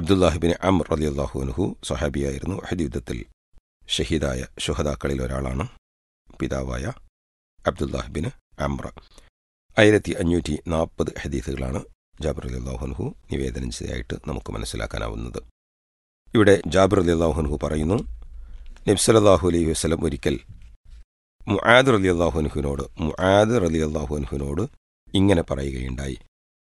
അബ്ദുല്ലാഹിബിൻ അം റലി അള്ളാഹുനുഹു സഹാബിയായിരുന്നു അഹദ് യുദ്ധത്തിൽ ഷഹീദായ ശുഹദാക്കളിൽ ഒരാളാണ് പിതാവായ അബ്ദുല്ലാഹിബിന് അമ്ര ആയിരത്തി അഞ്ഞൂറ്റി നാൽപ്പത് ഹദീസുകളാണ് ജാബിർ അലി അള്ളാഹുൻഹു നിവേദനം ചെയ്തതായിട്ട് നമുക്ക് മനസ്സിലാക്കാനാവുന്നത് ഇവിടെ ജാബിർ അലി അള്ളാഹുൻഹു പറയുന്നു നബ്സലല്ലാഹു അലൈഹി വസ്ലം ഒരിക്കൽ മുആദ് റലി അള്ളാഹുൻഹുവിനോട് മുആദ് റലി അള്ളാഹുൻഹുവിനോട് ഇങ്ങനെ പറയുകയുണ്ടായി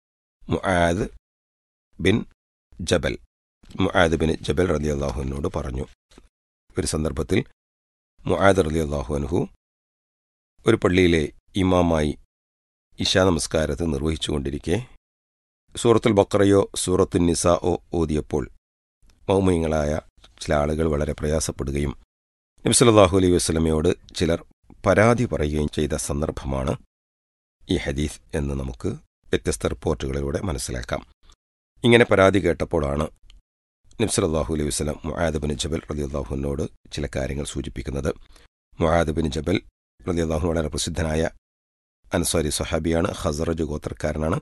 Muadh bin Jabal Muadh bin Jabal റലി അള്ളാഹുവിനോട് പറഞ്ഞു ഒരു സന്ദർഭത്തിൽ മുആദ് റലി അള്ളാഹുഅൻഹു ഒരു പള്ളിയിലെ ഇമാമായി ഇശാ നമസ്കാരത്തെ നിർവഹിച്ചുകൊണ്ടിരിക്കെ സൂറത്തുൽ ബക്കറയോ സൂറത്തുൽ നിസാओ ഓതിയപ്പോൾ മൗമയങ്ങളായ ചില ആളുകൾ വളരെ പ്രയാസപ്പെടുകയും നബ്സല്ലാഹു അലൈഹി വസ്ലമയോട് ചിലർ പരാതി പറയുകയും ചെയ്ത സന്ദർഭമാണ് ഈ ഹദീസ് എന്ന് നമുക്ക് വ്യത്യസ്ത റിപ്പോർട്ടുകളിലൂടെ മനസ്സിലാക്കാം ഇങ്ങനെ പരാതി കേട്ടപ്പോഴാണ് നബ്സലല്ലാഹു അലൈഹി വസ്ലം മുആദ് ബിൻ ജബൽ റലി അള്ളാഹുവിനോട് ചില കാര്യങ്ങൾ സൂചിപ്പിക്കുന്നത് മുആദ് ബിൻ ജബൽ റലി അള്ളാഹു വളരെ പ്രസിദ്ധനായ അൻസാരി സഹാബിയാണ് ഹസറജ് ഗോത്രക്കാരനാണ്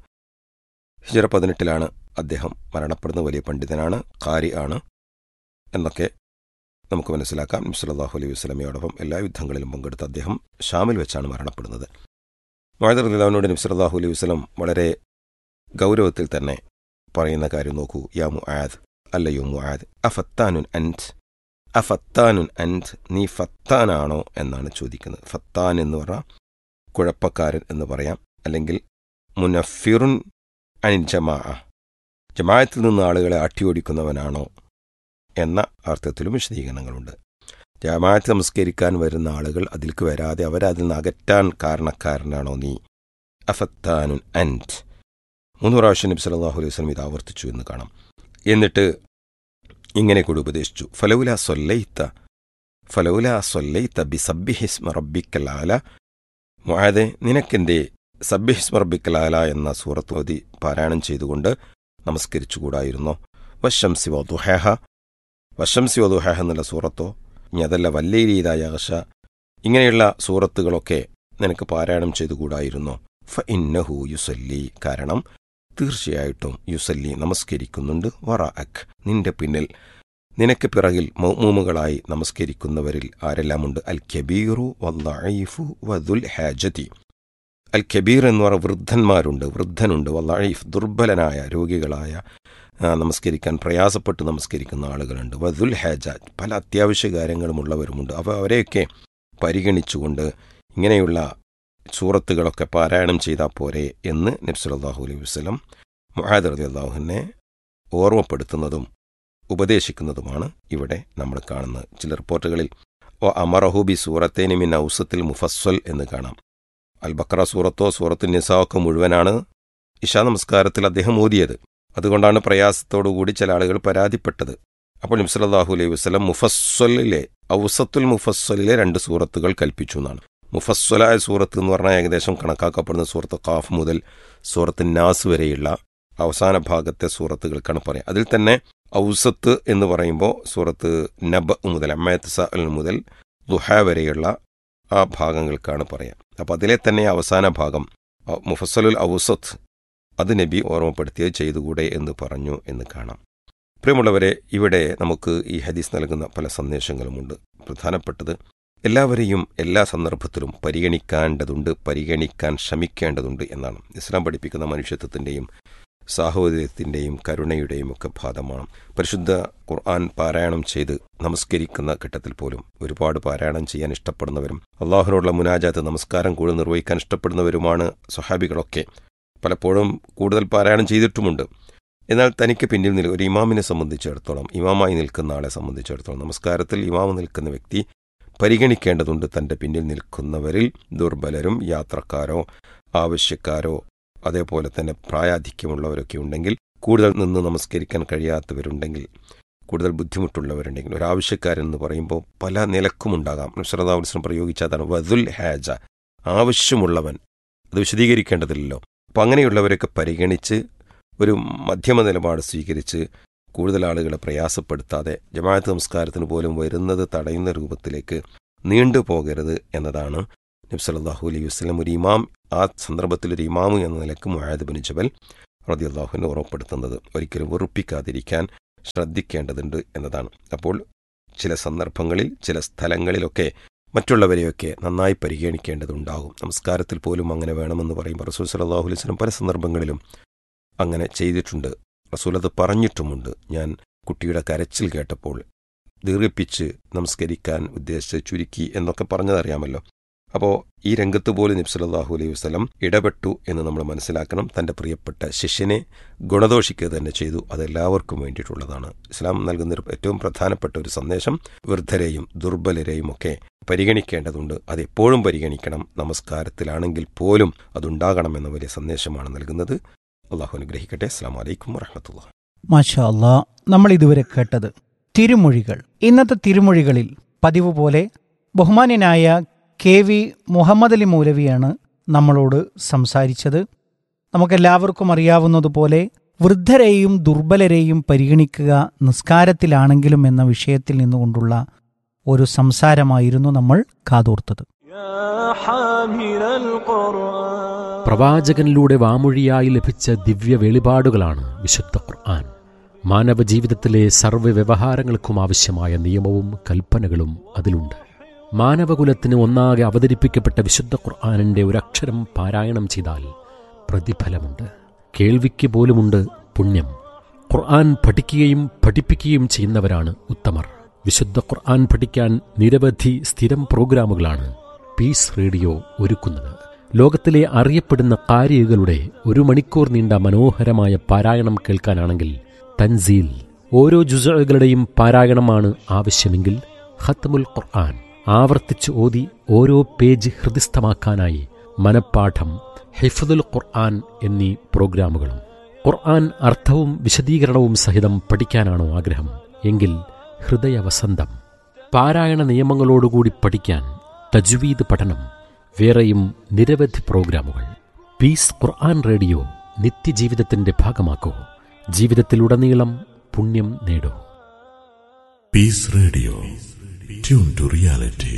ഹിജറ പതിനെട്ടിലാണ് അദ്ദേഹം മരണപ്പെടുന്ന വലിയ പണ്ഡിതനാണ് ഖാരി ആണ് എന്നൊക്കെ നമുക്ക് മനസ്സിലാക്കാം നബ്സലല്ലാഹു അലൈഹി വസ്ലമയോടൊപ്പം എല്ലാ യുദ്ധങ്ങളിലും പങ്കെടുത്ത അദ്ദേഹം ഷാമിൽ വെച്ചാണ് മരണപ്പെടുന്നത് മുആദ് റലി അള്ളാഹുവിനോട് നബ്സലല്ലാഹു അലൈഹി വസ്ലം വളരെ ഗൗരവത്തിൽ തന്നെ പറയുന്ന കാര്യം നോക്കൂ യാ മുആദ് അല്ലയോ മുആദ് അഫത്താനുൻ അൻറ്റ് അഫത്താനുൻ അൻറ്റ് നീ ഫത്താനാണോ എന്നാണ് ചോദിക്കുന്നത് ഫത്താൻ എന്ന് പറഞ്ഞാൽ കുഴപ്പക്കാരൻ എന്ന് പറയാം അല്ലെങ്കിൽ മുനഫിറുൻ അനിൽ ജമാ ജമായത്തിൽ നിന്ന് ആളുകളെ അട്ടിയോടിക്കുന്നവനാണോ എന്ന അർത്ഥത്തിലും വിശദീകരണങ്ങളുണ്ട് ജമാഅത്ത് നമസ്കരിക്കാൻ വരുന്ന ആളുകൾ അതിൽക്ക് വരാതെ അവരതിൽ നിന്ന് അകറ്റാൻ കാരണക്കാരനാണോ നീ അഫത്താനുൻ അൻറ്റ് മൂന്ന് പ്രാവശ്യം നബി സല്ലല്ലാഹു അലൈഹി വസല്ലം ഇത് ആവർത്തിച്ചു എന്ന് കാണാം എന്നിട്ട് ഇങ്ങനെ കൂടി ഉപദേശിച്ചു ഫലൗല സൊല്ലൈത്ത ഫലൗല സൊല്ലൈത്ത ബി സബ്ബിഹിസ്മ റബ്ബിക്കൽ ആല മുആദെ നിനക്കെന്തേ സബ്ബിഹിസ്മ റബ്ബിക്കൽ ആല എന്ന സൂറത്ത് ഓതി പാരായണം ചെയ്തുകൊണ്ട് നമസ്കരിച്ചുകൂടായിരുന്നോ വശംസി വധുഹേഹ വശംസി വധുഹേഹ എന്നുള്ള സൂറത്തോ ഇനി അതല്ല വല്ലേരീതായ ആകശ ഇങ്ങനെയുള്ള സൂറത്തുകളൊക്കെ നിനക്ക് പാരായണം ചെയ്തുകൂടായിരുന്നോ ഫ ഇന്നഹു യുസല്ലി കാരണം തീർച്ചയായിട്ടും യുസല്ലി നമസ്കരിക്കുന്നുണ്ട് വറ അഖ് നിന്റെ പിന്നിൽ നിനക്ക് പിറകിൽ മൗമൂമുകളായി നമസ്കരിക്കുന്നവരിൽ ആരെല്ലാമുണ്ട് അൽ കബീറു വല്ലൈഫു വദുൽ ഹാജതി അൽ കബീർ എന്ന് പറഞ്ഞ വൃദ്ധന്മാരുണ്ട് വൃദ്ധനുണ്ട് വല്ലൈഫ് ദുർബലനായ രോഗികളായ നമസ്കരിക്കാൻ പ്രയാസപ്പെട്ട് നമസ്കരിക്കുന്ന ആളുകളുണ്ട് വദുൽ ഹാജ പല അത്യാവശ്യ കാര്യങ്ങളുമുള്ളവരുമുണ്ട് അവ അവരെയൊക്കെ പരിഗണിച്ചുകൊണ്ട് ഇങ്ങനെയുള്ള സൂറത്തുകളൊക്കെ പാരായണം ചെയ്താൽ പോരെ എന്ന് നബ്സുലല്ലാഹു അലൈഹി വസ്ലം മുഹാദ് റതി അള്ളാഹുവിനെ ഓർമ്മപ്പെടുത്തുന്നതും ഉപദേശിക്കുന്നതുമാണ് ഇവിടെ നമ്മൾ കാണുന്നത് ചില റിപ്പോർട്ടുകളിൽ ഓ അമറഹൂബി സൂറത്തേനി മിൻ ഔസത്തിൽ മുഫസ്വൽ എന്ന് കാണാം അൽ ബക്ര സൂറത്തോ സൂറത്തു നിസാവൊക്കെ മുഴുവനാണ് ഇഷാ നമസ്കാരത്തിൽ അദ്ദേഹം ഓതിയത് അതുകൊണ്ടാണ് പ്രയാസത്തോടുകൂടി ചില ആളുകൾ പരാതിപ്പെട്ടത് അപ്പോൾ നബ്സലല്ലാഹു അലൈഹി വസ്ലം മുഫസ്വലിലെ ഔസത്തുൽ മുഫസ്വലിലെ രണ്ട് സൂറത്തുകൾ കൽപ്പിച്ചു എന്നാണ് മുഫസ്വലായ സൂറത്ത് എന്ന് പറഞ്ഞാൽ ഏകദേശം കണക്കാക്കപ്പെടുന്ന സൂറത്ത് ഖാഫ് മുതൽ സൂറത്ത് നാസ് വരെയുള്ള അവസാന ഭാഗത്തെ സൂറത്തുകൾക്കാണ് പറയാം അതിൽ തന്നെ ഔസത്ത് എന്ന് പറയുമ്പോൾ സൂറത്ത് നബ് മുതൽ അമ്മയത്ത് സഅൽ മുതൽ ദുഹ വരെയുള്ള ആ ഭാഗങ്ങൾക്കാണ് പറയാം അപ്പോൾ അതിലെ തന്നെ അവസാന ഭാഗം മുഫസ്സലുൽ ഔസത്ത് അത് നബി ഓർമ്മപ്പെടുത്തിയത് ചെയ്തുകൂടെ എന്ന് പറഞ്ഞു എന്ന് കാണാം പ്രിയമുള്ളവരെ ഇവിടെ നമുക്ക് ഈ ഹദീസ് നൽകുന്ന പല സന്ദേശങ്ങളുമുണ്ട് പ്രധാനപ്പെട്ടത് എല്ലാവരെയും എല്ലാ സന്ദർഭത്തിലും പരിഗണിക്കേണ്ടതുണ്ട് പരിഗണിക്കാൻ ശ്രമിക്കേണ്ടതുണ്ട് എന്നാണ് ഇസ്ലാം പഠിപ്പിക്കുന്ന മനുഷ്യത്വത്തിൻ്റെയും സാഹോദര്യത്തിൻ്റെയും കരുണയുടെയും ഒക്കെ ഭാഗമാണ് പരിശുദ്ധ ഖുർആൻ പാരായണം ചെയ്ത് നമസ്കരിക്കുന്ന ഘട്ടത്തിൽ പോലും ഒരുപാട് പാരായണം ചെയ്യാൻ ഇഷ്ടപ്പെടുന്നവരും അള്ളാഹുനോടുള്ള മുനാജാത്ത് നമസ്കാരം കൂടുതൽ നിർവഹിക്കാൻ ഇഷ്ടപ്പെടുന്നവരുമാണ് സ്വഹാബികളൊക്കെ പലപ്പോഴും കൂടുതൽ പാരായണം ചെയ്തിട്ടുമുണ്ട് എന്നാൽ തനിക്ക് പിന്നിൽ നിൽ ഒരു ഇമാമിനെ സംബന്ധിച്ചിടത്തോളം ഇമാമായി നിൽക്കുന്ന ആളെ സംബന്ധിച്ചിടത്തോളം നമസ്കാരത്തിൽ ഇമാമ് നിൽക്കുന്ന വ്യക്തി പരിഗണിക്കേണ്ടതുണ്ട് തൻ്റെ പിന്നിൽ നിൽക്കുന്നവരിൽ ദുർബലരും യാത്രക്കാരോ ആവശ്യക്കാരോ അതേപോലെ തന്നെ പ്രായാധിക്യമുള്ളവരൊക്കെ ഉണ്ടെങ്കിൽ കൂടുതൽ നിന്ന് നമസ്കരിക്കാൻ കഴിയാത്തവരുണ്ടെങ്കിൽ കൂടുതൽ ബുദ്ധിമുട്ടുള്ളവരുണ്ടെങ്കിൽ ഒരു ആവശ്യക്കാരെന്ന് പറയുമ്പോൾ പല നിലക്കുമുണ്ടാകാം നബ്സറദാവസ്ലം പ്രയോഗിച്ചതാണ് വദുൽ ഹാജ ആവശ്യമുള്ളവൻ അത് വിശദീകരിക്കേണ്ടതില്ലല്ലോ അപ്പം അങ്ങനെയുള്ളവരൊക്കെ പരിഗണിച്ച് ഒരു മധ്യമ നിലപാട് സ്വീകരിച്ച് കൂടുതൽ ആളുകളെ പ്രയാസപ്പെടുത്താതെ ജമാഅത്ത് നമസ്കാരത്തിന് പോലും വരുന്നത് തടയുന്ന രൂപത്തിലേക്ക് നീണ്ടുപോകരുത് എന്നതാണ് നബ്സല്ലാഹു അലൈഹി വസ്ലം ഒരു ഇമാം ആ സന്ദർഭത്തിൽ ഒരു ഇമാമു എന്ന നിലക്ക് മുഹാദ് ബിൻ ജബൽ റതി അള്ളാഹുവിനെ ഉറപ്പെടുത്തുന്നത് ഒരിക്കലും വെറുപ്പിക്കാതിരിക്കാൻ ശ്രദ്ധിക്കേണ്ടതുണ്ട് എന്നതാണ് അപ്പോൾ ചില സന്ദർഭങ്ങളിൽ ചില സ്ഥലങ്ങളിലൊക്കെ മറ്റുള്ളവരെയൊക്കെ നന്നായി പരിഗണിക്കേണ്ടതുണ്ടാകും നമസ്കാരത്തിൽ പോലും അങ്ങനെ വേണമെന്ന് പറയുമ്പോൾ റസൂൽ സലാഹു അലൈഹി സ്വലം പല സന്ദർഭങ്ങളിലും അങ്ങനെ ചെയ്തിട്ടുണ്ട് റസൂൽ അത് പറഞ്ഞിട്ടുമുണ്ട് ഞാൻ കുട്ടിയുടെ കരച്ചിൽ കേട്ടപ്പോൾ ദീർഘിപ്പിച്ച് നമസ്കരിക്കാൻ ഉദ്ദേശിച്ച് ചുരുക്കി എന്നൊക്കെ പറഞ്ഞതറിയാമല്ലോ അപ്പോൾ ഈ രംഗത്ത് പോലും നബ്സലാഹു അലൈഹി വസ്ലം ഇടപെട്ടു എന്ന് നമ്മൾ മനസ്സിലാക്കണം തൻ്റെ പ്രിയപ്പെട്ട ശിഷ്യനെ ഗുണദോഷിക്കുക തന്നെ ചെയ്തു അതെല്ലാവർക്കും വേണ്ടിയിട്ടുള്ളതാണ് ഇസ്ലാം നൽകുന്ന ഒരു ഏറ്റവും പ്രധാനപ്പെട്ട ഒരു സന്ദേശം വൃദ്ധരെയും ദുർബലരെയും ഒക്കെ പരിഗണിക്കേണ്ടതുണ്ട് അത് എപ്പോഴും പരിഗണിക്കണം നമസ്കാരത്തിലാണെങ്കിൽ പോലും അതുണ്ടാകണമെന്ന വലിയ സന്ദേശമാണ് നൽകുന്നത് അള്ളാഹു അനുഗ്രഹിക്കട്ടെ അസ്സാം വലൈക്കും വറഹമത്തുള്ള മാഷാ അല്ലാ നമ്മൾ ഇതുവരെ കേട്ടത് തിരുമൊഴികൾ ഇന്നത്തെ തിരുമൊഴികളിൽ പതിവ് പോലെ ബഹുമാന്യനായ കെ വി മുഹമ്മദ് അലി മൗലവിയാണ് നമ്മളോട് സംസാരിച്ചത് നമുക്കെല്ലാവർക്കും അറിയാവുന്നതുപോലെ വൃദ്ധരെയും ദുർബലരെയും പരിഗണിക്കുക നിസ്കാരത്തിലാണെങ്കിലും എന്ന വിഷയത്തിൽ നിന്നുകൊണ്ടുള്ള ഒരു സംസാരമായിരുന്നു നമ്മൾ കാതോർത്തത് يا حامل القرآن പ്രവാചകനിലൂടെ വാമൊഴിയായി ലഭിച്ച ദിവ്യ വെളിപാടുകളാണ് വിശുദ്ധ ഖുർആൻ മാനവ ജീവിതത്തിലെ സർവ്വ വ്യവഹാരങ്ങൾക്കും ആവശ്യമായ നിയമവും കൽപ്പനകളും അതിലുണ്ട് മാനവകുലത്തിന് ഒന്നാകെ അവതരിപ്പിക്കപ്പെട്ട വിശുദ്ധ ഖുർആാനിന്റെ ഒരക്ഷരം പാരായണം ചെയ്താൽ പ്രതിഫലമുണ്ട് കേൾവിക്ക് പോലുമുണ്ട് പുണ്യം ഖുർആൻ പഠിക്കുകയും പഠിപ്പിക്കുകയും ചെയ്യുന്നവരാണ് ഉത്തമർ വിശുദ്ധ ഖുർആൻ പഠിക്കാൻ നിരവധി സ്ഥിരം പ്രോഗ്രാമുകളാണ് പീസ് റേഡിയോ ഒരുക്കുന്നത് ലോകത്തിലെ അറിയപ്പെടുന്ന കാരികളുടെ ഒരു മണിക്കൂർ നീണ്ട മനോഹരമായ പാരായണം കേൾക്കാനാണെങ്കിൽ തൻസീൽ ഓരോ ജുസകളുടെയും പാരായണമാണ് ആവശ്യമെങ്കിൽ ഖത്മുൽ ഖുർആൻ ആവർത്തിച്ച് ഓതി ഓരോ പേജ് ഹൃദിസ്ഥമാക്കാനായി മനപ്പാഠം ഹിഫദുൽ ഖുർആൻ എന്നീ പ്രോഗ്രാമുകളും ഖുർആൻ അർത്ഥവും വിശദീകരണവും സഹിതം പഠിക്കാനാണോ ആഗ്രഹം എങ്കിൽ ഹൃദയവസന്തം പാരായണ നിയമങ്ങളോടുകൂടി പഠിക്കാൻ തജ്വീദ് പഠനം വേറെയും നിരവധി പ്രോഗ്രാമുകൾ പീസ് ഖുർആൻ റേഡിയോ നിത്യജീവിതത്തിന്റെ ഭാഗമാക്കൂ ജീവിതത്തിലുടനീളം പുണ്യം നേടൂ Peace Radio. Tune to reality.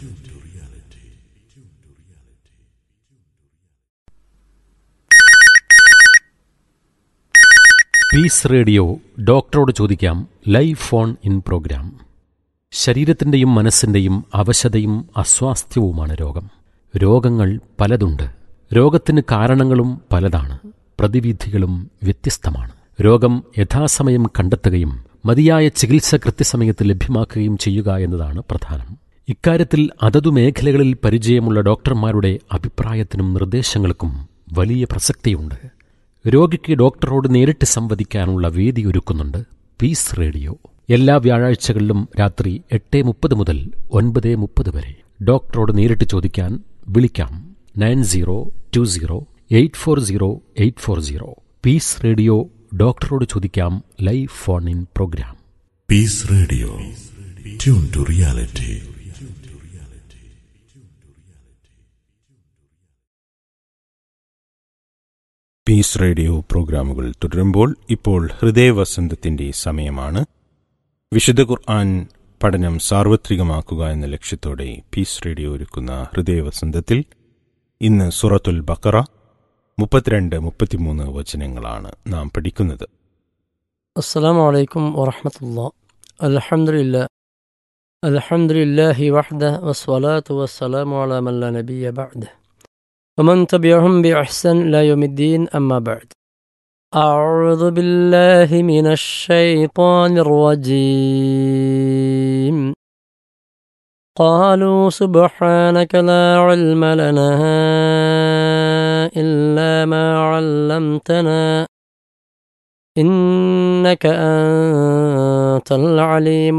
Peace radio ഡോക്ടറോട് ചോദിക്കാം ലൈവ് ഫോൺ ഇൻ പ്രോഗ്രാം ശരീരത്തിൻ്റെയും മനസ്സിൻ്റെയും അവശതയും അസ്വാസ്ഥ്യവുമാണ് രോഗം രോഗങ്ങൾ പലതുണ്ട് രോഗത്തിന് കാരണങ്ങളും പലതാണ് പ്രതിവിധികളും വ്യത്യസ്തമാണ് രോഗം യഥാസമയം കണ്ടെത്തുകയും മതിയായ ചികിത്സ കൃത്യസമയത്ത് ലഭ്യമാക്കുകയും ചെയ്യുക എന്നതാണ് പ്രധാനം ഇക്കാര്യത്തിൽ അതതു മേഖലകളിൽ പരിചയമുള്ള ഡോക്ടർമാരുടെ അഭിപ്രായത്തിനും നിർദ്ദേശങ്ങൾക്കും വലിയ പ്രസക്തിയുണ്ട് രോഗിക്ക് ഡോക്ടറോട് നേരിട്ട് സംവദിക്കാനുള്ള വേദി ഒരുക്കുന്നുണ്ട് പീസ് റേഡിയോ എല്ലാ വ്യാഴാഴ്ചകളിലും രാത്രി എട്ട് മുപ്പത് മുതൽ ഒൻപത് മുപ്പത് വരെ ഡോക്ടറോട് നേരിട്ട് ചോദിക്കാൻ വിളിക്കാം nine zero two zero eight four zero eight four zero peace radio ഡോക്ടറോട് ചോദിക്കാം live phone in program Peace Radio. Tune to reality. Peace radio പ്രോഗ്രാമുകൾ തുടരുമ്പോൾ ഇപ്പോൾ ഹൃദയവസന്തത്തിന്റെ സമയമാണ് വിശുദ്ധ ഖുർആൻ പഠനം സാർവത്രികമാക്കുക എന്ന ലക്ഷ്യത്തോടെ പീസ് റേഡിയോ ഒരുക്കുന്ന ഹൃദയവസന്തത്തിൽ ഇന്ന് സുറത്തുൽ ബക്കറ മുപ്പത്തിരണ്ട് മുപ്പത്തിമൂന്ന് വചനങ്ങളാണ് നാം പഠിക്കുന്നത് السلام عليكم ورحمة الله الحمد لله الحمد لله وحده والصلاة والسلام على من لا نبي بعده ومن تبعهم بإحسان إلى يوم الدين أما بعد أعوذ بالله من الشيطان الرجيم قالوا سبحانك لا علم لنا إلا ما علمتنا إنك أنت العليم